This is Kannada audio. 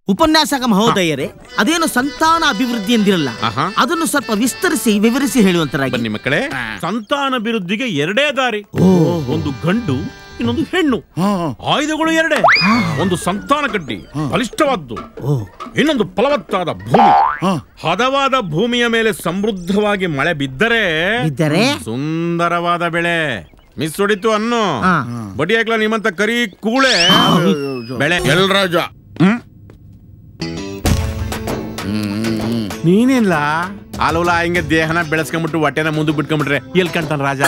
ಉಪನ್ಯಾಸಕ ಮಹೋದಯರೇ ಅದೇನು ಸಂತಾನ ಅಭಿವೃದ್ಧಿ ಎಂದಿರಲ್ಲ ಆಹಾ. ಅದನ್ನು ಸ್ವಲ್ಪ ವಿಸ್ತರಿಸಿ ವಿವರಿಸಿ ಹೇಳುವಂತರಾಗಿ ಬನ್ನಿ ಮಕ್ಕಳೇ ಸಂತಾನಾಭಿವೃದ್ಧಿಗೆ ಎರಡೇ ದಾರಿ ಒಂದು ಗಂಡು ಇನ್ನೊಂದು ಹೆಣ್ಣು ಆಯುಧಗಳು ಎರಡೇ ಒಂದು ಸಂತಾನ ಗಡ್ಡಿ ಬಲಿಷ್ಠವಾದ್ದು ಇನ್ನೊಂದು ಫಲವತ್ತಾದ ಭೂಮಿ ಹದವಾದ ಭೂಮಿಯ ಮೇಲೆ ಸಮೃದ್ಧವಾಗಿ ಮಳೆ ಬಿದ್ದರೆ ಬಿದ್ದರೆ? ಸುಂದರವಾದ ಬೆಳೆ ಮಿಸ್ ಹೊಡಿತು ಅನ್ನು ಹಾ. ಬಡಿ ಹಾಕ್ಲ ನಿಮ್ಮಂತ ಕರಿ ಕೂಳೆ ಬೆಳೆ ಎಲ್ರಾಜ ಹ್ಮ್ ನೀನಿಲ್ಲ ಅಲ್ವಲ್ಲ ಹಿಂಗೆ ದೇಹನ ಬೆಳೆಸ್ಕೊಂಡ್ಬಿಟ್ಟು ಹೊಟ್ಟೆನ ಮುಂದಕ್ಕೆ ಬಿಟ್ಕೊಂಡ್ಬಿಟ್ರೆ ಎಲ್ ಕಂತಾನ ರಾಜ